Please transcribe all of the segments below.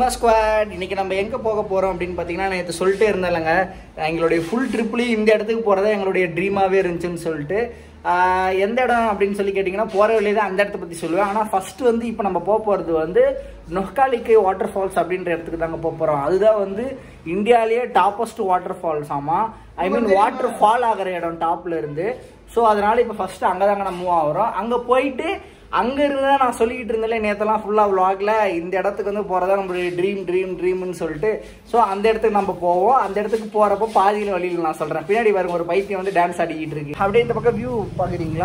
Sigma squad இன்னைக்கு நம்ம எங்கே போக போகிறோம் அப்படின்னு பார்த்தீங்கன்னா நேற்று சொல்லிட்டே இருந்தேன்லங்க எங்களுடைய ஃபுல் ட்ரிப்லேயும் இந்த இடத்துக்கு போகிறதா எங்களுடைய ட்ரீமாகவே இருந்துச்சுன்னு சொல்லிட்டு ஆஹ் எந்த இடம் அப்படின்னு சொல்லி கேட்டிங்கன்னா போகிற வழியே தான் அந்த இடத்த பற்றி சொல்லுவேன் ஆனால் ஃபர்ஸ்ட் வந்து இப்போ நம்ம போக போகிறது வந்து நொக்காலிக்கை வாட்டர் ஃபால்ஸ் அப்படின்ற இடத்துக்கு தாங்க போக போகிறோம் அதுதான் வந்து இந்தியாவிலேயே டாப்பஸ்ட் வாட்டர் ஃபால்ஸ் ஆமாம் ஐ மீன் வாட்டர் ஃபால் ஆகிற இடம் டாப்ல இருந்து ஸோ அதனால இப்போ ஃபர்ஸ்ட் அங்கே தாங்க நம்ம மூவ் ஆகிறோம் அங்கே போயிட்டு அங்கே இருந்தா நான் சொல்லிக்கிட்டு இருந்தேன் நேற்றெல்லாம் ஃபுல்லாக vlogல இந்த இடத்துக்கு வந்து போகிறதா நம்மளுடைய ட்ரீம் ட்ரீம் ட்ரீம்னு சொல்லிட்டு ஸோ அந்த இடத்துக்கு நம்ம போவோம் அந்த இடத்துக்கு போகிறப்போ பாதியில் வழியில் நான் சொல்கிறேன் பின்னாடி பாருங்க ஒரு பைத்தியம் வந்து டான்ஸ் ஆடிக்கிட்டு இருக்கு அப்படியே இந்த பக்கம் வியூ பார்க்குறீங்களா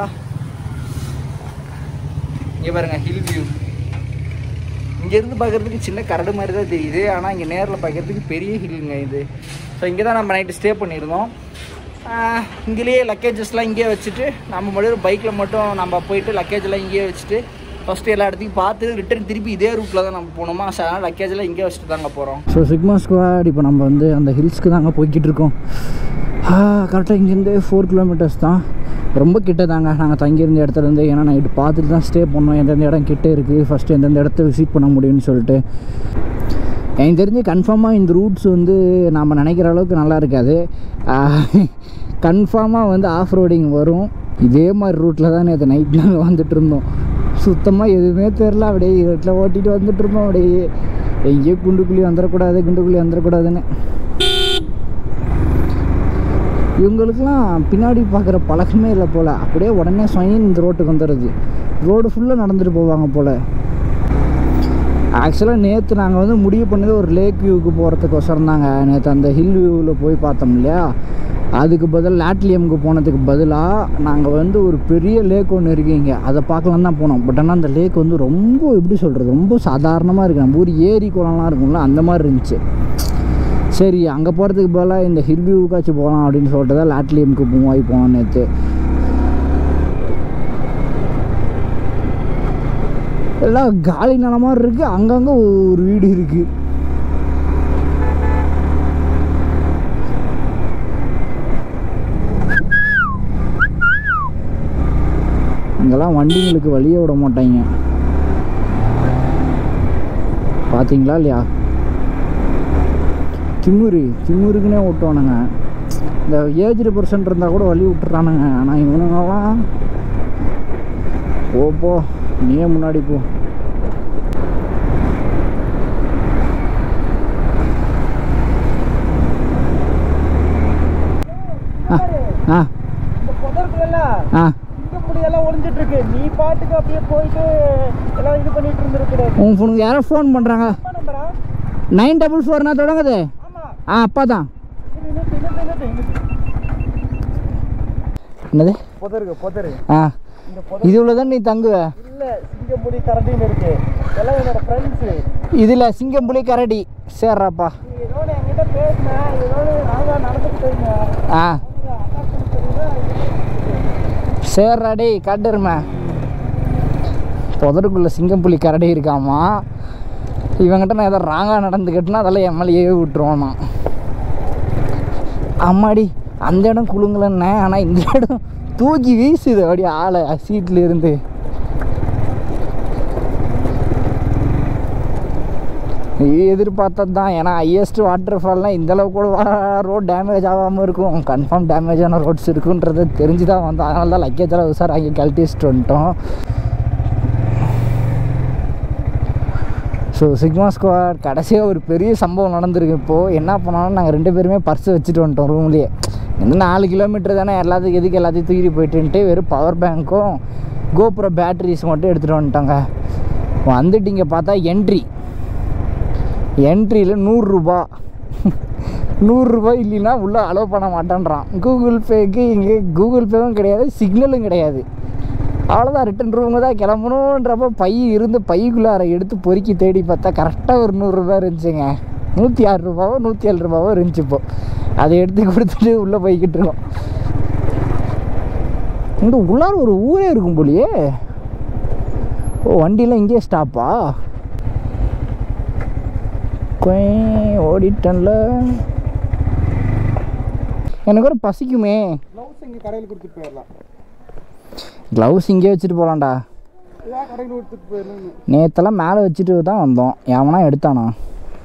இங்கே பாருங்க ஹில் வியூ இங்கேருந்து பார்க்குறதுக்கு சின்ன கரடு மாதிரி தான் தெரியுது ஆனால் இங்கே நேரில் பார்க்குறதுக்கு பெரிய ஹில்லுங்க இது ஸோ இங்கே தான் நம்ம நைட்டு ஸ்டே பண்ணியிருந்தோம் ஆஹ் இங்கேயே லக்கேஜஸ்லாம் இங்கேயே வச்சுட்டு நம்ம மட்டும் பைக்கில் மட்டும் நம்ம போயிட்டு லக்கேஜெல்லாம் இங்கேயே வச்சுட்டு ஃபஸ்ட்டு எல்லா இடத்தையும் பார்த்து ரிட்டர்ன் திருப்பி இதே ரூட்டில் தான் நம்ம போகணுமா ஸோ அதனால் லக்கேஜெல்லாம் இங்கே வச்சுட்டு தாங்க போகிறோம் ஸோ சிக்மா ஸ்குவாட் இப்போ நம்ம வந்து அந்த ஹில்ஸ்க்கு தாங்க போய்கிட்டு இருக்கோம் கரெக்டாக இங்கேருந்து ஃபோர் கிலோமீட்டர்ஸ் தான் ரொம்ப கிட்ட தாங்க நாங்கள் தங்கியிருந்த இடத்துல இருந்து ஏன்னா நைட்டு பார்த்துட்டு தான் ஸ்டே பண்ணோம் எந்தெந்த இடம் கிட்ட இருக்குது ஃபஸ்ட்டு எந்தெந்த இடத்த விசிட் பண்ண முடியும்னு சொல்லிட்டு எனக்கு தெரிஞ்சு கன்ஃபார்மாக இந்த ரூட்ஸ் வந்து நாம் நினைக்கிற அளவுக்கு நல்லா இருக்காது கன்ஃபார்மாக வந்து ஆஃப் ரோடிங் வரும் இதே மாதிரி ரூட்டில் தான் நேற்று நைட் நாங்கள் வந்துட்டு இருந்தோம் சுத்தமாக எதுவுமே தெரில அப்படியே இருட்டில் ஓட்டிட்டு வந்துட்டு இருந்தோம் அப்படியே எங்கேயோ குண்டுக்குழி வந்துடக்கூடாது குண்டுக்குழி வந்துடக்கூடாதுன்னு இவங்களுக்குலாம் பின்னாடி பார்க்குற பழக்கமே இல்லை போல் அப்படியே உடனே சொயின் இந்த ரோட்டுக்கு வந்துடுது ரோடு ஃபுல்லாக நடந்துட்டு போவாங்க போல் ஆக்சுவலாக நேற்று நாங்கள் வந்து முடிவு பண்ணது ஒரு லேக் வியூவுக்கு போகிறதுக்கோசரம் தாங்க நேற்று அந்த ஹில் வியூவில் போய் பார்த்தோம் இல்லையா அதுக்கு பதில் லாட்லியமுக்கு போனதுக்கு பதிலாக நாங்கள் வந்து ஒரு பெரிய லேக் ஒன்று இருக்கீங்க அதை பார்க்கலாம் தான் போனோம் பட் ஆனால் அந்த லேக் வந்து ரொம்ப எப்படி சொல்கிறது ரொம்ப சாதாரணமாக இருக்குது நம்ம ஊர் ஏரி குளம்லாம் இருக்கும்ல அந்த மாதிரி இருந்துச்சு சரி அங்கே போகிறதுக்கு பதிலாக இந்த ஹில் வியூக்காச்சும் போகலாம் அப்படின்னு சொல்லிட்டு தான் லாட்லியமுக்கு மூவ் ஆகி போனோம் நேற்று எல்லாம் காலி நில மாதிரி இருக்குது அங்கங்கே ஒரு வீடு இருக்குது இங்கெல்லாம் வண்டிங்களுக்கு வழியே விட மாட்டாங்க பார்த்தீங்களா இல்லையா திமுரு திமுருக்குனே ஓட்டுவானுங்க இந்த ஏஜ்டு பர்சன்ட் இருந்தால் கூட வழி விட்டுறானுங்க ஆனால் இவனுங்கெல்லாம் போ போ நீயே முன்னாடி போ ஆ ஆ இந்த புதருக்குள்ள ஆ இந்த முடியெல்லாம் ஒளிஞ்சிட்டு இருக்கு நீ பாட்டுக்கு அப்படியே போயிட்டு எல்லாம் இது பண்ணிட்டு இருந்திருக்கிற உன் ஃபோனுக்கு யாரோ ஃபோன் பண்ணுறாங்க நம்பரா நைன் டபுள் ஃபோர்னா தொடங்குது ஆமா ஆ அப்பா தான் நிறுத்து, நிறுத்து, நிறுத்து, நிறுத்து. என்னது புதருக்கு புதரு ஆ இந்த புதர் இதுல தான் நீ தங்குவ இல்ல சிங்கமுடி கரண்டின்னு இருக்கு எல்லாம் என்னோட ஃப்ரெண்ட்ஸு இதில் சிங்கம்புலி கரடி சேர்றாப்பா நீ ஏதோ ஒண்ணு என்கிட்ட பேசின ஏதோ ஒண்ணு ராங்கா நடந்துட்டு போயிருந்தேன் ஆ சேர்றா டேய் காட்டுருமே புதருக்குள்ள சிங்கம்புலி கரடி இருக்காமா இவங்கிட்ட நான் ஏதோ ராங்காக நடந்துக்கிட்டுனா அதெல்லாம் எம்எல்ஏவே விட்டுருவான் நான் அம்மாடி அந்த இடம் குலுங்கலன்னே ஆனால் இந்த இடம் தூக்கி வீசுது அப்படியே ஆளை சீட்டில் இருந்து இது எதிர்பார்த்தது தான் ஏன்னா ஹையஸ்ட் வாட்டர் ஃபால்னால் இந்தளவு கூட ரோட் டேமேஜ் ஆகாமல் இருக்கும் கன்ஃபார்ம் டேமேஜான ரோட்ஸ் இருக்குன்றது தெரிஞ்சு தான் வந்தோம் அதனால தான் லக்கேஜ் எல்லாம் உசார் அங்கே கழட்டி வச்சுட்டு வந்துட்டோம் ஸோ சிக்மா ஸ்குவாட் கடைசியாக ஒரு பெரிய சம்பவம் நடந்திருக்கு இப்போது என்ன பண்ணோம்னா நாங்கள் ரெண்டு பேருமே பர்ஸ் வச்சுட்டு வந்துட்டோம் ரூம்லேயே இந்த நாலு கிலோமீட்டர் தானே எல்லாத்துக்கும் எதுக்கு எல்லாத்தையும் தூக்கிட்டு போயிட்டுன்ட்டு வெறும் பவர் பேங்க்கும் கோபுர பேட்டரிஸ் மட்டும் எடுத்துகிட்டு வந்துட்டோங்க வந்துட்டு இங்கே பார்த்தா என்ட்ரி என்ட்ரியில் நூறுரூபா நூறுரூபா இல்லைன்னா உள்ளே அலோவ் பண்ண மாட்டேன்றான் கூகுள் பேக்கு இங்கே கூகுள் பேவும் கிடையாது சிக்னலும் கிடையாது அவ்வளோதான் ரிட்டன் ரூமுங்க தான் கிளம்பணுன்றப்ப பை இருந்து பைக்குள்ளார எடுத்து பொறுக்கி தேடி பார்த்தா கரெக்டாக ஒரு நூறுரூபா இருந்துச்சுங்க நூற்றி ஆறு ரூபாவோ நூற்றி ஏழு ரூபாவோ இருந்துச்சு இப்போ அதை எடுத்து கொடுத்துட்டு உள்ளே போய்கிட்டு இருக்கோம் இங்கே உள்ளார ஒரு ஊரே இருக்கும் போலியே ஓ வண்டியெலாம் இங்கேயே ஸ்டாப்பா கொய் ஓடிட்டன்ல எனக்கு ஒரு பசிக்குமே க்ளவுஸ் இங்கே கடையில் கொடுத்துட்டு போயிடலாம் க்ளவுஸ் இங்கே வச்சுட்டு போகலாம்டா ஏன் கடையில் கொடுத்துட்டு போயிடலாம் நேற்றெல்லாம் மேலே வச்சுட்டு தான் வந்தோம் எவனா எடுத்தானா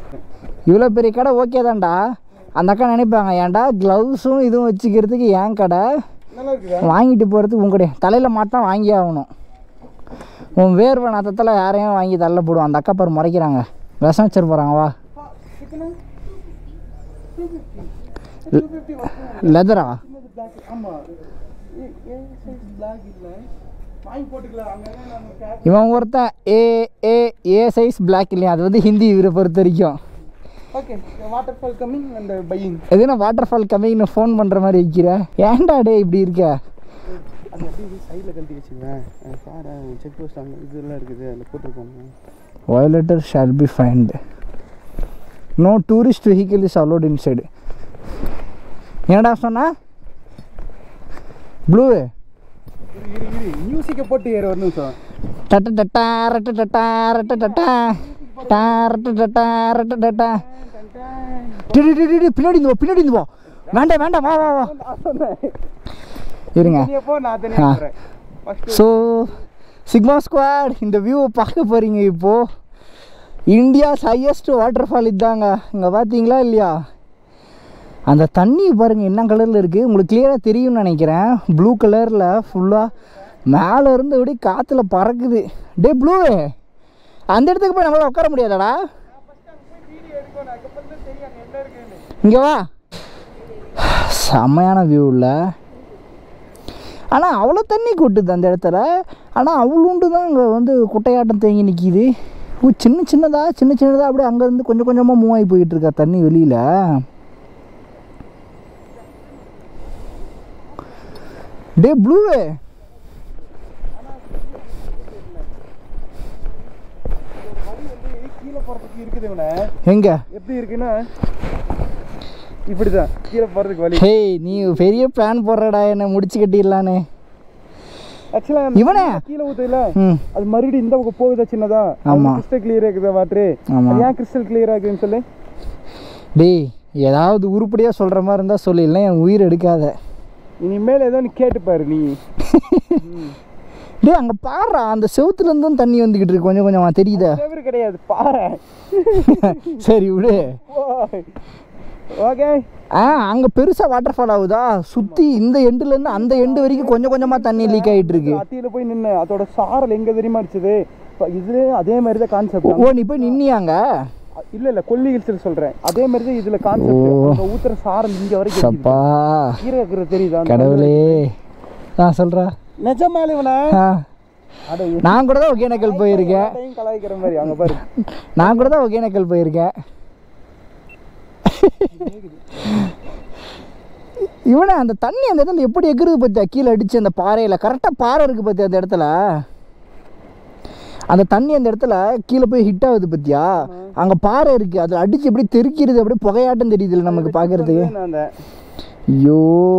இவ்வளோ பெரிய கடை ஓகே தான்டா அந்த அக்கா நினைப்பாங்க ஏன்டா க்ளவுஸும் இதுவும் வச்சுக்கிறதுக்கு ஏன் கடை நல்லா இருக்குதா வாங்கிட்டு போகிறதுக்கு உங்களுடைய தலையில் மாட்டா வாங்கி ஆகணும் உன் வேர்வை நாத்தத்தில் யாரையும் வாங்கி தள்ள போடுவோம் அந்த அக்கா பாரு முறைக்கிறாங்க விஷம் வச்சிரு போகிறாங்க வா லெதரா ஆமா ஏ- ஏ size black இல்ல வாங்கி போட்டுக்கலாம் அங்க நம்ம கேப் இவன் ஒருத்தன் ஏ ஏ ஏ சைஸ் பிளாக் இல்லையா அது வந்து ஹிந்தி இவரை பொறுத்த வரைக்கும் okay waterfall coming and buying எதுனா வாட்டர் ஃபால் கம்மிங்னு ஃபோன் பண்ணுற மாதிரி வைக்கிற ஏன்டா டே இப்படி இருக்க அது அப்படியே சைடில் கழட்டி வச்சுக்குவேன் அஹ் பாரு செக் போஸ்ட் அங்கே இதெல்லாம் இருக்குது அதில் போட்டிருக்காங்க violator shall be fined no tourist vehicle is allowed inside என்னடா சொன்னா ப்ளூ இரு இரு இரு மியூசிக்கை போட்டு ஏற ஒரு நிமிஷம் டட்ட டட்டா ரட்ட டட்டா ரட்ட டட்டா டா ரட்ட டட்டா ரட்ட டட்டா டி, டி, டி, டி, டி, பின்னாடி இருந்து போ பின்னாடி இருந்து போ வேண்டாம் வேண்டாம் வா வா வா நான் சொன்னேன் இருங்க தனியாக போ நான் தனியாக ஆ. போகிறேன் ஃபஸ்ட்டு ஸோ சிக்மா ஸ்குவாட் இந்த வியூவை பார்க்க போகிறீங்க இப்போது இந்தியாஸ் ஹையஸ்ட் வாட்டர் ஃபால் இதாங்க இங்கே பார்த்தீங்களா இல்லையா அந்த தண்ணி பாருங்கள் என்ன கலரில் இருக்குது உங்களுக்கு கிளியராக தெரியும்னு நினைக்கிறேன் ப்ளூ கலரில் ஃபுல்லாக மேலே இருந்து அப்படியே காற்றுல பறக்குது டே ப்ளூ அந்த இடத்துக்கு போய் நம்மளால் உட்கார முடியாதாடா இங்கே வா செம்மையான வியூ இல்லை ஆனால் அவ்வளோ தண்ணி கொட்டுது அந்த இடத்துல ஆனால் அவ்வளோண்டு தான் அங்கே வந்து குட்டையாட்டம் தேங்கி நிற்கிது ஓ சின்ன சின்னதாக சின்ன சின்னதாக அப்படியே அங்கேருந்து கொஞ்சம் கொஞ்சமாக மூவ் ஆகி போயிட்டு இருக்கா தண்ணி வெளியில் டே ப்ளூவே கீழே போகிறதுக்கு இருக்குது இவனை எங்கே எப்படி இருக்குன்னா இப்படி தான் கீழே போகிறதுக்கு வழி ஹேய் நீ பெரிய பிளான் போடுறடா என்னை முடிச்சு கட்டிடலான்னு ஆக்சுவலாக இவனே? கீழே ஊற்றுல ம் அது மறுபடியும் இந்த பக்கம் போகுதா சின்னதா ஆமா. கிறிஸ்டல் கிளியர் இருக்குதா வாட்ரு ஆமாம் அது ஏன் கிறிஸ்டல் கிளியர் ஆகுதுன்னு சொல்லு டேய் ஏதாவது உருப்படியாக சொல்கிற மாதிரி இருந்தால் சொல்லு இல்லை என் உயிர் எடுக்காத இனிமேல் ஏதோ நீ கேட்டுப்பாரு நீ டேய் அங்கே பாடுறா அந்த செவுத்துலேருந்தும் தண்ணி வந்துக்கிட்டு இருக்கு கொஞ்சம் கொஞ்சமாக தெரியுதா செவரு கிடையாது பாரு சரி விடு ஓகே ஆ அங்கே பெருசாக வாட்டர் ஃபால் ஆகுதா சுற்றி இந்த எண்டுலேருந்து அந்த எண்டு வரைக்கும் கொஞ்சம் கொஞ்சமாக தண்ணி லீக் ஆகிட்டு இருக்கு அத்தியில போய் நின்று அதோட சாரல் எங்க தெரியுமா அடிச்சது இப்ப இதுல அதே மாதிரி தான் ஓ கான்செப்ட் நீ போய் நின்னியாங்க இல்ல இல்ல கொல்லி ஹில்ஸ்ல சொல்றேன் அதே மாதிரி தான் இதுல கான்செப்ட் ஓ. அங்க ஊத்துற சாரல் இங்க வரைக்கும் சப்பா அடிக்குது. கீரை இருக்கிற தெரியுதா அந்த கடவுளே ஆ சொல்கிறா நிஜமாலே இவன ஆ அட நான் கூட தான் ஒகேனக்கல் போயிருக்கேன் எல்லாத்தையும் கலாய்க்கிற மாதிரி அங்க பாரு நான் கூட தான் ஒகேனக்கல் போயிருக்கேன் இவனே அந்த தண்ணி அந்த இடத்துல எப்படி எகுறுது பார்த்தியா கீழே அடிச்சு அந்த பாறையில் கரெக்டாக பாறை இருக்குது பார்த்தியா அந்த இடத்துல அந்த தண்ணி அந்த இடத்துல கீழே போய் ஹிட் ஆகுது பார்த்தியா அங்கே பாறை இருக்குது அதில் அடிச்சு எப்படி தெறிக்கிறது அப்படியே புகையாட்டம் தெரியுதுல்ல நமக்கு பார்க்கறதுக்கு நான் அந்த ஐயோ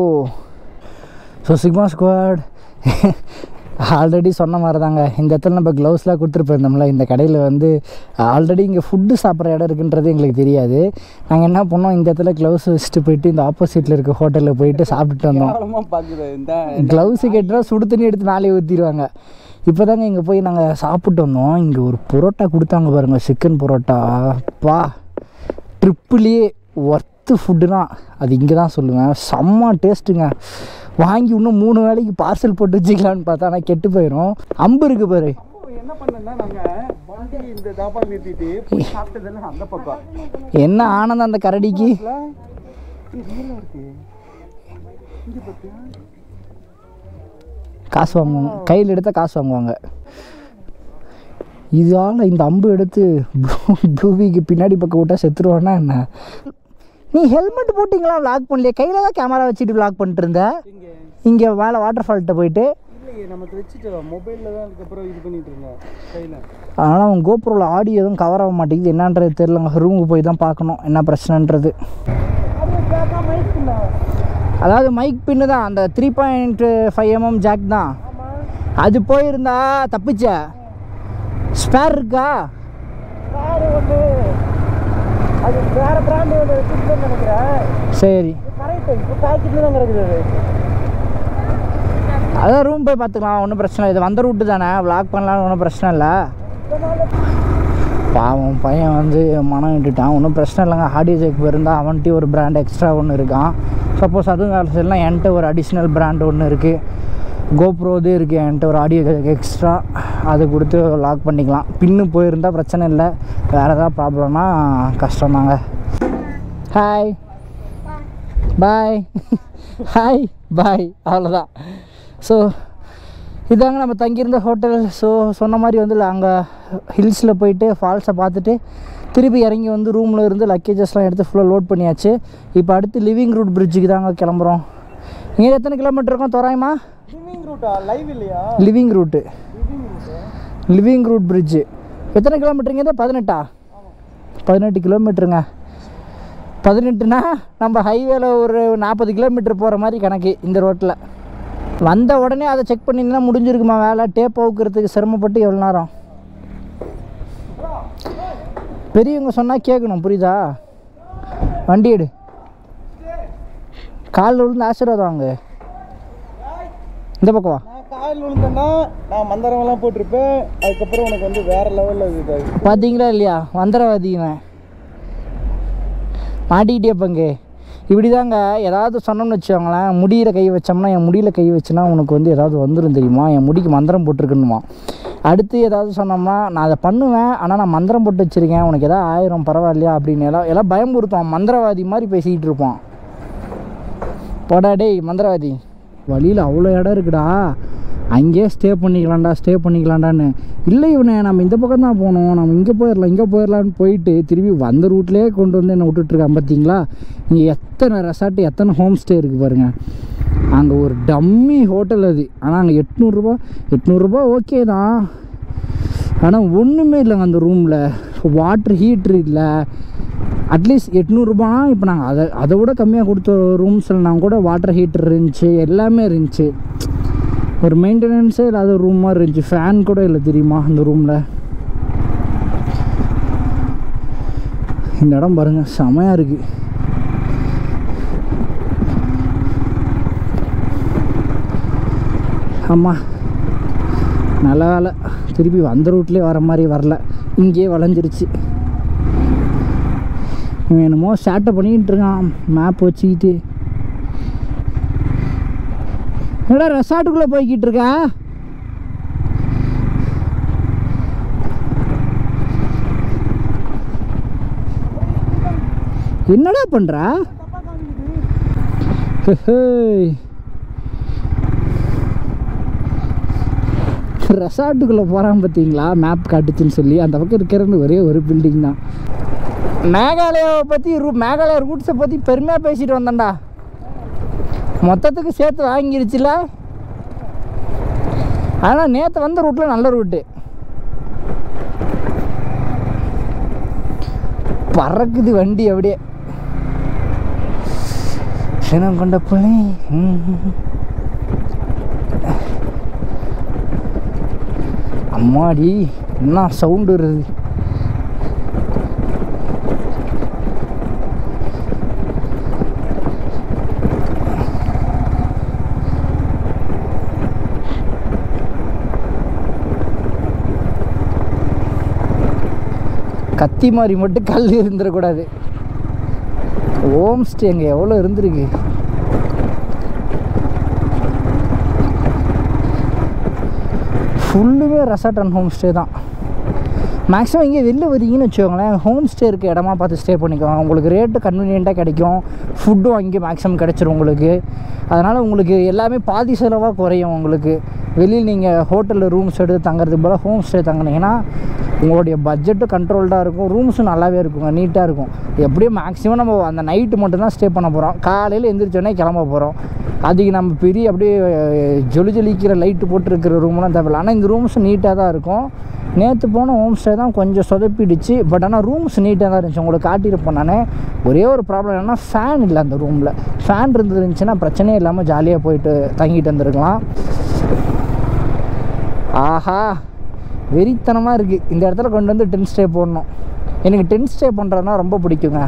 ஸோ சிக்மா ஸ்குவாட் ஆல்ரெடி சொன்ன மாதிரி தாங்க இந்த இடத்துல நம்ம க்ளவுஸ்லாம் கொடுத்துட்டு போயிருந்தோம்ல இந்த கடையில் வந்து ஆல்ரெடி இங்கே ஃபுட்டு சாப்பிட்ற இடம் இருக்குன்றது எங்களுக்கு தெரியாது நாங்கள் என்ன பண்ணோம் இந்த இடத்துல க்ளவுஸ் வச்சுட்டு போயிட்டு இந்த ஆப்போசிட்டில் இருக்க ஹோட்டலில் போயிட்டு சாப்பிட்டுட்டு வந்தோம் கேவலமா பாக்குது இந்த க்ளவுஸு கேட்டால் சுடு தண்ணி எடுத்து நாளே ஊற்றிடுவாங்க இப்போ தாங்க இங்கே போய் நாங்கள் சாப்பிட்டு வந்தோம் இங்கே ஒரு புரோட்டா கொடுத்தாங்க பாருங்கள் சிக்கன் புரோட்டா பா ட்ரிப்புலேயே ஒர்த்து ஃபுட்டுனா அது இங்கே தான் சொல்லுவேன் செம்ம டேஸ்ட்டுங்க வாங்கி இன்னும் மூணு வேளைக்கு பார்சல் போட்டு வச்சுக்கலான்னு பார்த்தா ஆனால் கெட்டு போயிடும் அம்பு இருக்கு பாரு அப்போ என்ன பண்ணேன்னா நாங்க வண்டி இந்த தாபா நிறுத்திட்டு போய் சாப்பிட்டதெல்லாம் அந்த பக்கம் என்ன ஆனந்தம் அந்த கரடிக்கு இல்ல? இது ரியலா இருக்கு இங்க பாத்தியா காசு வாங்குவாங்க கையில் எடுத்தால் காசு வாங்குவாங்க இதால் இந்த அம்பு எடுத்து ப்ளூவிக்கு பின்னாடி பக்கம் விட்டா செத்துருவானா என்ன நீ ஹெல்மெட் போட்டிங்களா வ்ளாக் பண்ணலையே கையில் தான் கேமரா வச்சுட்டு வ்ளாக் பண்ணிட்டு இருந்த இங்க இங்கே மேலே வாட்டர் ஃபால்கிட்ட போயிட்டு இல்லையே நம்ம வச்சுட்டோம் மொபைல்ல தான் அதுக்கப்புறம் இது பண்ணிட்டு இருந்தேன் கையில ஆனால் அவன் கோப்ரோவில் ஆடியோ எதுவும் கவர் ஆக மாட்டேங்குது என்னன்றது தெரிலங்க ரூமுக்கு போய் தான் பார்க்கணும் என்ன பிரச்சனைன்றது அது கேட்காம இருக்குல்ல அதாவது மைக் பின்னு தான் அந்த three point five mm jack தான் ஆமா அது போயிருந்தா தப்பிச்ச ஸ்பேர் இருக்கா வேற ஒன்று அது வேற பிராண்ட் ஒன்று வச்சுருந்தேன்னு நினைக்கிறேன் சரி கரெக்ட் இப்போ பேக்கெட்டில் தான் கிடக்குது அது அதான் ரூம் போய் பார்த்துக்கலாம் ஒன்றும் பிரச்சனை இல்லை இது வந்த ரூட்டு தானே vlog பண்ணலாம் ஒன்றும் பிரச்சனை இல்லை பாவம் பையன் வந்து மனம் விட்டுட்டான் ஒன்றும் பிரச்சனை இல்லைங்க ஆடியோ ஜெக் இருந்தால் அவன்கிட்ட ஒரு பிராண்ட் எக்ஸ்ட்ரா ஒன்று இருக்கான் சப்போஸ் அதுவும் வேலை செய்யலாம் என்கிட்ட ஒரு அடிஷ்னல் பிராண்ட் ஒன்று இருக்குது கோப்ரோ இது இருக்குது என்கிட்ட ஒரு ஆடியோ ஜெக் எக்ஸ்ட்ரா அது கொடுத்து லாக் பண்ணிக்கலாம் பின்னு போயிருந்தால் பிரச்சனை இல்லை வேறு ஏதாவது ப்ராப்ளம்னா கஷ்டம்தாங்க ஹாய் பாய் ஹாய் பாய் அவ்வளோதான் ஸோ இதாங்க நம்ம தங்கியிருந்த ஹோட்டல் ஸோ சொன்ன மாதிரி வந்து அங்கே ஹில்ஸில் போயிட்டு ஃபால்ஸை பார்த்துட்டு திருப்பி இறங்கி வந்து ரூமில் இருந்து லக்கேஜஸ்லாம் எடுத்து ஃபுல்லாக லோட் பண்ணியாச்சு இப்போ அடுத்து லிவிங் ரூட் பிரிட்ஜுக்கு தாங்க கிளம்புறோம் இங்கே எத்தனை கிலோமீட்டர் இருக்கும் தோராயமா ஸ்விம்மிங் ரூட்டா லைவ் இல்லையா living route living route living route bridge எத்தனை கிலோமீட்டருங்க இது பதினெட்டா பதினெட்டு கிலோமீட்டருங்க பதினெட்டுனா நம்ம ஹைவேல ஒரு நாற்பது கிலோமீட்டர் போகிற மாதிரி கணக்கு இந்த ரோட்டில் வந்த உடனே அதை செக் பண்ணிங்கன்னா முடிஞ்சிருக்குமா வேலை டேப் அவுக்கிறதுக்கு சிரமப்பட்டு எவ்வளோ நேரம் பெரியவங்க சொன்னால் கேட்கணும் புரியுதா வண்டி எடு காலில் விழுந்து ஆசீர்வாதம் வாங்க இந்த பக்கம் வா நான் காயில் விழுந்தேன்னா நான் மந்திரமெல்லாம் போட்டிருப்பேன் அதுக்கப்புறம் உனக்கு வந்து வேற லெவலில் இது பார்த்தீங்களா இல்லையா மந்திரவாதி இவன் மாட்டிக்கிட்டே பங்கு இப்படி தாங்க ஏதாவது சொன்னோம்னு வச்சுக்கோங்களேன் முடியில் கை வச்சோம்னா என் முடியில் கை வச்சுனா உனக்கு வந்து ஏதாவது வந்துடும் தெரியுமா என் முடிக்கு மந்திரம் போட்டிருக்கணுமா அடுத்து ஏதாவது சொன்னோம்னா நான் அதை பண்ணுவேன் ஆனால் நான் மந்திரம் போட்டு வச்சுருக்கேன் உனக்கு எதாவது ஆயிரம் பரவாயில்லையா அப்படின்னு எல்லாம் எல்லாம் பயமுறுத்துவான் மந்திரவாதி மாதிரி பேசிக்கிட்டு இருப்பான் போடா டேய் மந்திரவாதி வழியில் அவ்வளோ இடம் இருக்குடா அங்கேயே ஸ்டே பண்ணிக்கலாம்டா ஸ்டே பண்ணிக்கலாம்டான்னு இல்லை இவனே நம்ம இந்த பக்கம் தான் போகணும் நம்ம இங்கே போயிடலாம் இங்கே போயிடலான்னு போயிட்டு திருப்பி வந்த ரூட்லேயே கொண்டு வந்து என்னை விட்டுட்ருக்கான் பார்த்தீங்களா இங்கே எத்தனை ரெசார்ட்டு எத்தனை ஹோம் ஸ்டே இருக்குது பாருங்கள் அங்கே ஒரு டம்மி ஹோட்டல் அது ஆனால் அங்கே எட்நூறுரூபா எட்நூறுரூபா ஓகே தான் ஆனால் ஒன்றுமே இல்லைங்க அந்த ரூமில் வாட்ரு ஹீட்ரு இல்லை அட்லீஸ்ட் எட்நூறுபானா இப்போ நாங்கள் அதை அதை விட கம்மியாக கொடுத்த ரூம்ஸில் நாங்கள் கூட வாட்டர் ஹீட்டர் இருந்துச்சு எல்லாமே இருந்துச்சு ஒரு மெயின்டெனன்ஸே இல்லாத ரூம் மாதிரி இருந்துச்சு ஃபேன் கூட இல்லை தெரியுமா அந்த ரூமில் இந்த இடம் பாருங்கள் செமையாக இருக்குது ஆமாம் நல்ல வேலை திருப்பி வந்த ரூட்லேயே வர மாதிரி வரல இங்கேயே வளைஞ்சிருச்சு இவன் என்னமோ சேட்டை பண்ணிக்கிட்டு இருக்கான் மேப் வச்சுக்கிட்டு என்னடா ரெசார்ட்டுக்குள்ளே போய்கிட்டு இருக்க என்னடா பண்ற ஹேய். ரெசார்ட்டுக்குள்ளே போகிறான் பார்த்தீங்களா மேப் காட்டுச்சுன்னு சொல்லி அந்த பக்கம் இருக்கிறது ஒரே ஒரு பில்டிங் தான் மேகாலயாவை பற்றி ரூ மேகாலயா ரூட்ஸை பற்றி பெருமையாக பேசிட்டு வந்தேன்டா மொத்தத்துக்கு சேர்த்து வாங்கிருச்சுல ஆனால் நேற்று வந்த ரூட்டில் நல்ல ரூட்டு பறக்குது வண்டி அப்படியே சினம் கொண்ட புள்ளி ம். அம்மாடி என்ன சவுண்டு வருது கத்தி மாதிரி மட்டும் கல் இருந்துடக்கூடாது ஹோம் ஸ்டே அங்கே எவ்வளோ இருந்திருக்கு ஃபுல்லுமே ரெசார்ட் அண்ட் ஹோம் ஸ்டே தான் மேக்ஸிமம் இங்கே வெளில வரீங்கன்னு வச்சுக்கோங்களேன் ஹோம் ஸ்டே இருக்க இடமா பார்த்து ஸ்டே பண்ணிக்கோங்க உங்களுக்கு ரேட்டு கன்வீனியண்ட்டாக கிடைக்கும் ஃபுட்டும் அங்கே மேக்ஸிமம் கிடச்சிரும் உங்களுக்கு அதனால் உங்களுக்கு எல்லாமே பாதி செலவாக குறையும் உங்களுக்கு வெளியில் நீங்கள் ஹோட்டலில் ரூம்ஸ் எடுத்து தங்குறதுக்கு போல் ஹோம் ஸ்டே தங்குனீங்கன்னா உங்களுடைய பட்ஜெட்டும் கண்ட்ரோல்டாக இருக்கும் ரூம்ஸும் நல்லாவே இருக்குங்க நீட்டாக இருக்கும் எப்படியும் மேக்ஸிமம் நம்ம அந்த நைட்டு மட்டும்தான் ஸ்டே பண்ண போகிறோம் காலையில் எந்திரிச்சோடனே கிளம்ப போகிறோம் அதுக்கு நம்ம பெரிய அப்படியே ஜொலி ஜொலிக்கிற லைட்டு போட்டுருக்கிற ரூம்லாம் தேவையில்ல ஆனால் இந்த ரூம்ஸ் நீட்டாக தான் இருக்கும் நேற்று போன ஹோம் ஸ்டே தான் கொஞ்சம் சொதப்பிடுச்சு பட் ஆனால் ரூம்ஸ் நீட்டாக தான் இருந்துச்சு உங்களுக்கு காட்டியிருப்பேன் நான் ஒரே ஒரு ப்ராப்ளம் என்னென்னா ஃபேன் இல்லை அந்த ரூமில் ஃபேன் இருந்துருந்துச்சுன்னா பிரச்சனையே இல்லாமல் ஜாலியாக போயிட்டு தங்கிட்டு வந்துருக்கலாம் ஆஹா வெறித்தனமாக இருக்குது இந்த இடத்துல கொண்டு வந்து டென்ட் ஸ்டே போடணும் எனக்கு டென்ட் ஸ்டே பண்ணுறதுனா ரொம்ப பிடிக்குங்க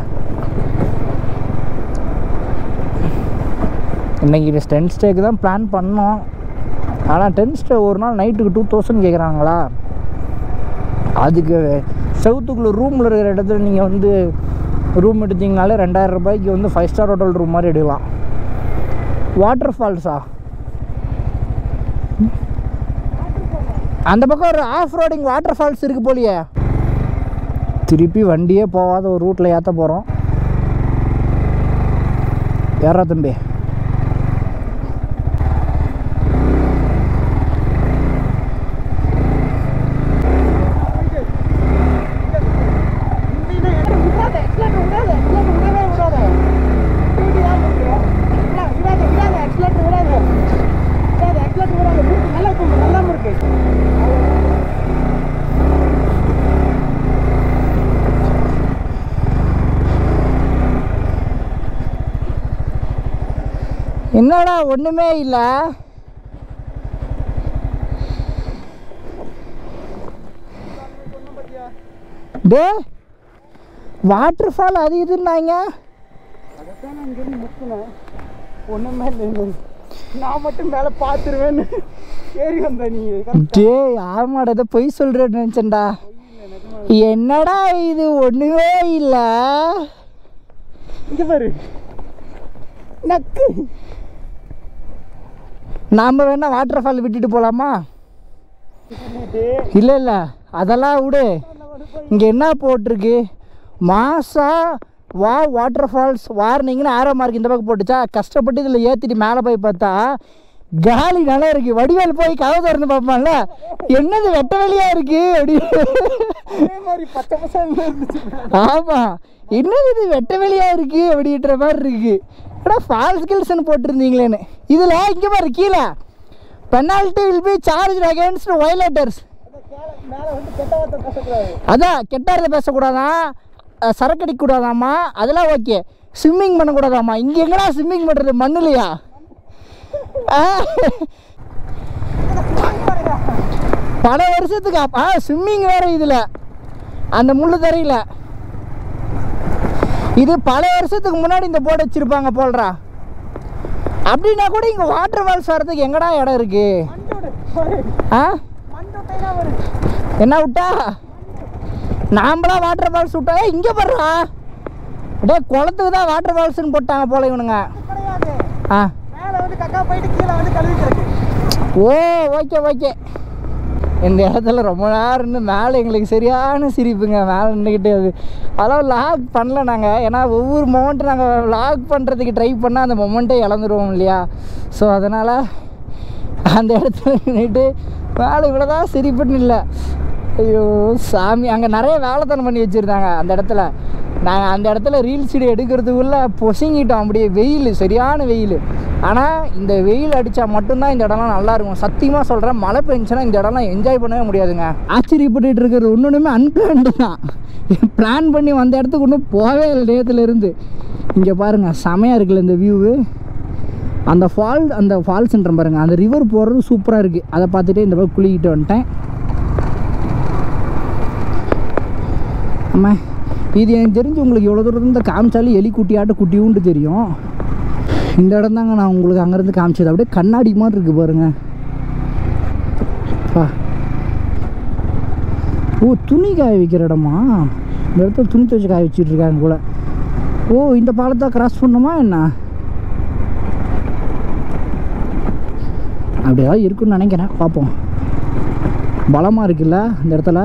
இன்றைக்கி டென்ட் ஸ்டேக்கு தான் பிளான் பண்ணோம் ஆனால் டென்ட் ஸ்டே ஒரு நாள் நைட்டுக்கு டூ தௌசண்ட் கேட்குறாங்களா அதுக்கு செவுத்துக்குள்ளே ரூமில் இருக்கிற இடத்துல நீங்கள் வந்து ரூம் எடுத்தீங்கனாலே ரெண்டாயிரம் ரூபாய்க்கு வந்து ஃபைவ் ஸ்டார் ஹோட்டல் ரூம் மாதிரி எடுக்கலாம் வாட்டர் ஃபால்ஸா அந்த பக்கம் ஒரு ஆஃப் ரோடிங் வாட்டர் ஃபால்ஸ் இருக்கு போலியே திருப்பி வண்டியே போகாத ஒரு ரூட்டில் ஏற்ற போகிறோம் ஏறா தம்பி என்னடா ஒன்றுமே இல்லை டே வாட்டர் ஃபால் அது இதுன்னாங்க ஒண்ணுமே இல்லை நான் மட்டும் மேல பாத்துருவேன்னு ஏறி வந்த நீ டே ஆமாடா இதை பொய் சொல்கிறேன்னு நினச்சேன்டா என்னடா இது ஒன்றுமே இல்லை இங்க பாரு நக்கு நாம் வேணா வாட்டர் ஃபால் விட்டுட்டு போகலாமா இல்லை இல்லை அதெல்லாம் விடு இங்கே என்ன போட்டிருக்கு மாசா வா வாட்டர் ஃபால்ஸ் வார்னிங்னு ஆரோ மார்க் இந்த பக்கம் போட்டுச்சா கஷ்டப்பட்டு இதில் ஏற்றிட்டு மேலே போய் பார்த்தா காலி நல்லா இருக்கு வடிவேல் போய் கதை திறந்து பார்ப்பான்ல என்னது வெட்ட வெளியா இருக்கு அப்படி அதே மாதிரி பச்சை பசங்க இருந்துச்சு ஆமாம் என்னது இது வெட்ட வெளியா இருக்கு அப்படின்ற மாதிரி இருக்கு ஏடா ஃபால்ஸ் கில்ஸ்னு போட்டிருந்தீங்களேன்னு இதில் இங்கே பாரு கீழே penalty will be charged against violators மேல வந்து கெட்ட வார்த்தை பேசக்கூடாது அதான் கெட்டாரதை பேசக்கூடாதான் அஹ் சரக்கு அடிக்கக்கூடாதாம்மா அதெல்லாம் ஓகே ஸ்விம்மிங் பண்ணக்கூடாதாம்மா இங்கே எங்கடா ஸ்விம்மிங் பண்ணுறது மண்ணுலையா ஆ பல வருஷத்துக்கு அப்- ஆ ஸ்விம்மிங் வேற இதில் அந்த முள்ளு தரையில் இது பல வருஷத்துக்கு முன்னாடி இந்த போர்டு வச்சுருப்பாங்க போல்றா அப்படின்னா கூட இங்கே வாட்டர் ஃபால்ஸ் வர்றதுக்கு எங்கடா இடம் இருக்கு மண்டோடு சாரி ஆ மண்டோட்டைனா வருது என்ன விட்டா நாம்பளா வாட்டர் ஃபால்ஸ் விட்டா ஏய், இங்கே பாருடா டே குளத்துக்கு தான் வாட்டர் ஃபால்ஸ்னு போட்டாங்க போல இவனுங்க கிடையாது ஆ மேல வந்து கக்கா போயிட்டு கீழே வந்து கழுவி கிடக்கு ஓ ஓகே ஓகே இந்த இடத்துல ரொம்ப நேரம் இருந்து மேலே எங்களுக்கு சரியான சிரிப்புங்க மேலே நின்றுக்கிட்டு அது அதெல்லாம் லாக் பண்ணல நாங்கள் ஏன்னா ஒவ்வொரு மொமெண்ட்டும் நாங்கள் லாக் பண்ணுறதுக்கு ட்ரை பண்ணால் அந்த மொமெண்ட்டே இழந்துருவோம் இல்லையா ஸோ அதனால் அந்த இடத்துல நின்றுட்டு மேலே இவ்வளோதான் சிரிப்புன்னு இல்லை ஐயோ சாமி அங்கே நிறைய வேலைத்தனம் பண்ணி வச்சுருந்தாங்க அந்த இடத்துல நாங்கள் அந்த இடத்துல ரீல் சீடு எடுக்கிறதுக்குள்ளே பொசுங்கிட்டோம் அப்படியே வெயில் சரியான வெயில் ஆனால் இந்த வெயில் அடித்தா மட்டும்தான் இந்த இடம்லாம் நல்லா இருக்கும் சத்தியமாக சொல்கிறேன் மழை பெஞ்சுன்னா இந்த இடம்லாம் என்ஜாய் பண்ணவே முடியாதுங்க ஆச்சரியப்பட்டுட்டு இருக்கிறது ஒன்றுமே அன்பிளான்டு தான் பிளான் பண்ணி வந்த இடத்துக்கு இன்னும் போகவே இல்லை நேரத்துல இருந்து இங்கே பாருங்கள் செமையாக இருக்குல்ல இந்த வியூவு அந்த ஃபால் அந்த ஃபால்ஸ்ன்ற பாருங்க அந்த ரிவர் போகிறது சூப்பராக இருக்குது அதை பார்த்துட்டு இந்த பக்கம் குளிக்கிட்டு வந்துட்டேன் அம்மா இது எனக்கு தெரிஞ்சு உங்களுக்கு எவ்வளோ தூரம் இந்த காமிச்சாலும் எலி குட்டியாட்ட குட்டியுண்டு தெரியும் இந்த இடம் தாங்க நான் உங்களுக்கு அங்கேருந்து காமிச்சது அப்படியே கண்ணாடி மாதிரி இருக்குது பாருங்க பா ஓ துணி காய வைக்கிற இடமா இந்த இடத்துல துணி துவச்சி காய வச்சுட்டு இருக்காங்க போல ஓ இந்த பாலத்தை கிராஸ் பண்ணுமா என்ன அப்படி ஏதாவது இருக்குன்னு நினைக்கிறேன் பார்ப்போம் பலமாக இருக்குல்ல இந்த இடத்துல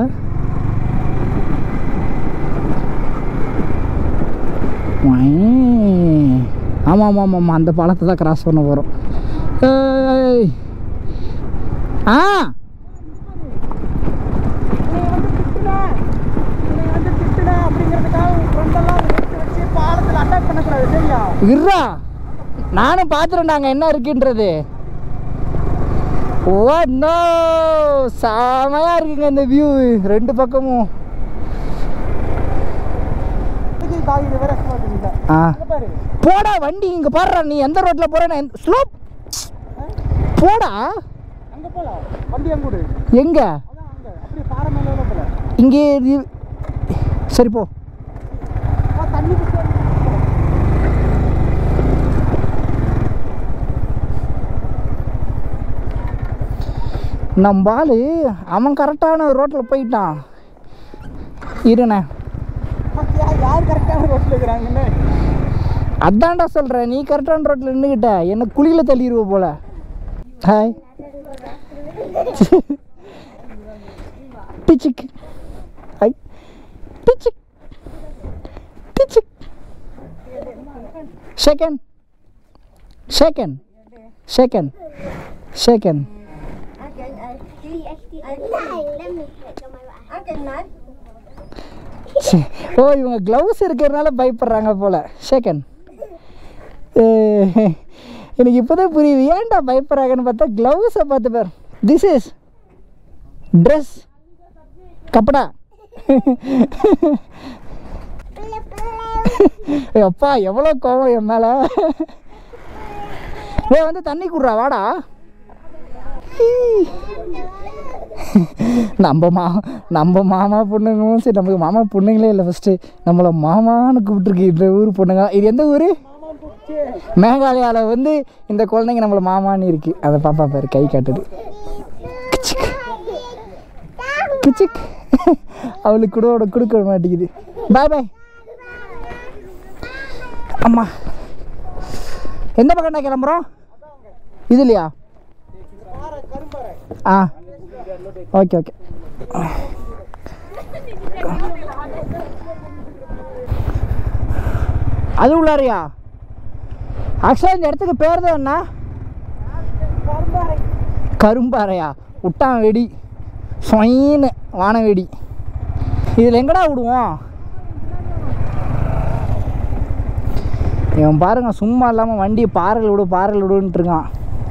ஆமாம் ஆமாம் ஆமாம் ஆமாம் அந்த பாலத்தை தான் கிராஸ் பண்ண போகிறோம் ஆ உன்னை வந்து திட்டுனேன் உன்னை வந்து திட்டுனேன் அப்படிங்கிறதுக்காக உன் ஃப்ரெண்டெல்லாம் எடுத்து வச்சு பாலத்தில் அட்டாக் பண்ணக்கூடாது சரியா இருறா நானும் பார்த்துட்டேன்டாங்க என்ன இருக்குன்றது ஓ நோ செமையாக இருக்குங்க இந்த வியூ ரெண்டு பக்கமும் இதுக்கு காய் வேற மாட்டேங்குது ஆ இங்க பாரு போடா வண்டி இங்கே பாடுறா நீ எந்த ரோட்டில் போகிற நான் ஸ்லோப் போடா அங்க போலாம் வண்டி அங்க விடு எங்கே அதான் அங்க அப்படியே பாறை மேல போல இங்கே இது- சரி போ ஆ, தண்ணி குடிச்சு நம்ம ஆளு அவன் கரெக்டான ரோட்டில் போயிட்டான் இருண்ணே பாத்தியா, யார் கரெக்டான ரோட்டில் இருக்கிறாங்கன்னு அதான்டா சொல்கிறேன் நீ கரெக்டான ரோட்டில் நின்றுக்கிட்ட என்ன குழியில் தள்ளிடுவ போல ஹாய் பிச்சுக்கு ஹாய் பிச்சுக் பிச்சுக் செகண்ட் செகண்ட் செகண்ட் செகண்ட் ஓ இவங்க க்ளவுஸ் இருக்கிறதுனால பயப்படுறாங்க போல செகண்ட் எனக்கு இப்போதான் புரியுது ஏன்டா பயப்படுறாங்கன்னு பார்த்தா க்ளவுஸை பார்த்து பார் திஸ் இஸ் ட்ரெஸ் கப்படா ஏய் அப்பா எவ்வளோ கோவம் என் மேலே ஏய் வந்து தண்ணி குடுறா வாடா நம்ம மா நம்ம மாமா பொண்ணுங்களும் சரி நமக்கு மாமா பொண்ணுங்களே இல்லை ஃபஸ்ட்டு நம்மளை மாமான்னு கூப்பிட்டுருக்கு இந்த ஊர் பொண்ணுங்க இது எந்த ஊர் மேகாலயாவில் வந்து இந்த குழந்தைங்க நம்மளை மாமான்னு இருக்கு அதை பாப்பா பாரு கை காட்டுது கிச்சிக். கிச்சிக் அவளுக்கு கூட அவட கொடுக்க மாட்டேங்குது பாய் பாய் அம்மா எந்த பக்கம்டா கிளம்புறோம் இதுலையா ஆ ஓகே ஓகே அது உள்ளாரியா ஆக்சுவலாக இந்த இடத்துக்கு பேர் தான் என்ன கரும்பாறையா விட்டான் வெடி சொயின்னு வான வெடி இதில் எங்கடா விடுவோம் இவன் பாருங்க சும்மா இல்லாமல் வண்டி பாறையில் விடு பாறையில் விடுன்ட்டு இருக்கான்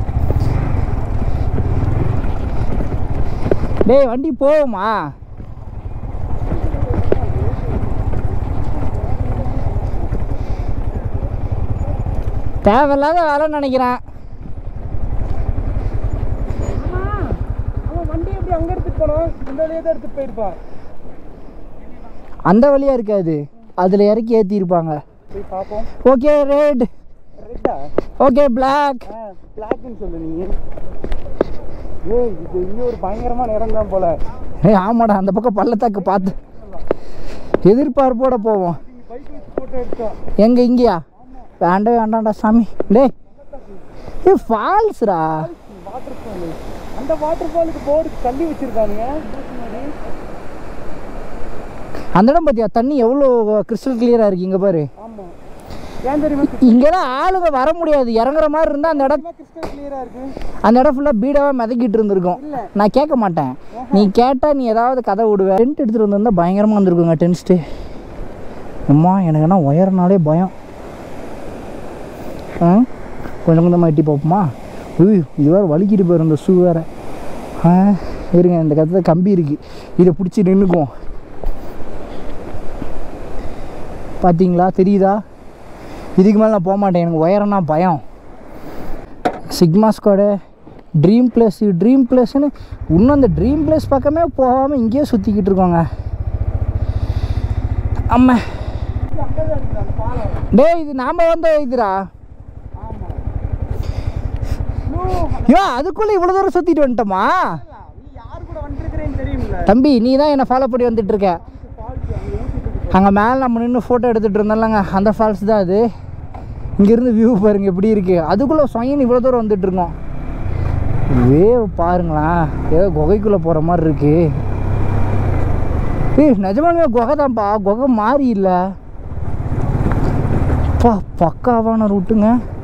டேய் வண்டி போகுமா தேவையில்லாத வேலைன்னு நினைக்கிறேன் அவன் வண்டி எப்படி அங்கே எடுத்துட்டு போனோம் இந்த வழியாக தான் எடுத்துட்டு போயிருப்பான் அந்த வழியாக இருக்காது அதில் இறக்கி ஏற்றிருப்பாங்க போய் பார்ப்போம் ஓகே ரெட் ரெட்டா ஓகே பிளாக் ஆ பிளாக்னு சொல்லு நீ ஏய் இது இன்னும் ஒரு பயங்கரமான இடம் தான் போல ஏய் ஆமாடா அந்த பக்கம் பள்ளத்தாக்கு பார்த்து எதிர்பார்ப்போட போவோம் பைக் வச்சு ஃபோட்டோ எடுத்தோம் எங்கே இங்கேயா வேண்டவே வேண்டாம்டா சாமி டேய் ஏ ஃபால்ஸ்ரா வாட்டர் ஃபால் அந்த வாட்டர் ஃபாலுக்கு போர்டு தள்ளி வச்சிருக்கானுங்க அந்த இடம் பார்த்தியா தண்ணி எவ்வளோ கிறிஸ்டல் கிளியராக இருக்கு இங்கே பாரு ஆமாம் ஏன் தெரியுமா இங்கெல்லாம் ஆளுங்க வர முடியாது இறங்குற மாதிரி இருந்தால் அந்த இடம் கிறிஸ்டல் கிளியராக இருக்கு அந்த இடம் ஃபுல்லாக பீடாவாக மிதக்கிட்டு இருந்திருக்கும் நான் கேட்க மாட்டேன் நீ கேட்டால் நீ ஏதாவது கதை விடுவ டென்ட் எடுத்துகிட்டு வந்திருந்தா பயங்கரமாக வந்திருக்குங்க டென்ட் ஸ்டே அம்மா எனக்கு என்ன உயரனாலே பயம் ஆ கொஞ்சம் கொஞ்சமாக எட்டி பார்ப்போமா உய் இது வேறு வலிக்கிட்டு போயிரு இந்த ஷூ வேறு ஆ இருங்க இந்த கத்துல கம்பி இருக்குது இதை பிடிச்சி நின்றுக்குவோம் பார்த்தீங்களா தெரியுதா இதுக்கு மேலே நான் போக மாட்டேன் எனக்கு உயரம்னா பயம் sigma squad dream place dream பிளேஸ்னு இன்னும் அந்த ட்ரீம் பிளேஸ் பக்கமே போகாமல் இங்கேயே சுற்றிக்கிட்டு இருக்கோங்க அம்மா டேய் இது நாம வந்த இதுடா யோ அதுக்குள்ளே இவ்வளோ தூரம் சுற்றிட்டு வந்துட்டோமா நீ யார் கூட வந்துருக்கிறேன்னு தெரியும்ல தம்பி நீ தான் என்னை ஃபாலோ பண்ணி வந்துட்டு இருக்க அங்கே மேலே நம்ம நின்று ஃபோட்டோ எடுத்துகிட்டு இருந்தோம்லங்க அந்த ஃபால்ஸ் தான் அது இங்கேருந்து வியூ பாருங்க எப்படி இருக்குது அதுக்குள்ளே சொயின் இவ்வளோ தூரம் வந்துட்டு இருக்கோம் வேவ் பாருங்களேன் ஏதோ குகைக்குள்ளே போகிற மாதிரி இருக்கு ஏய் நிஜமாலுமே குகை தான்ப்பா குகை மாறி இல்லை பா பக்காவான ரூட்டுங்க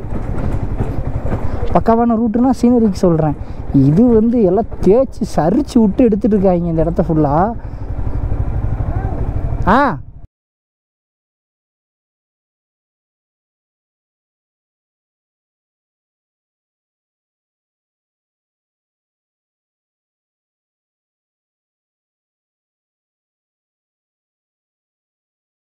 பக்காவான ரூட்டுனா சீனரிக்கு சொல்கிறேன் இது வந்து எல்லாம் தேய்ச்சி சரிச்சு விட்டு எடுத்துட்டு இருக்காங்க இந்த இடத்த ஃபுல்லாக ஆ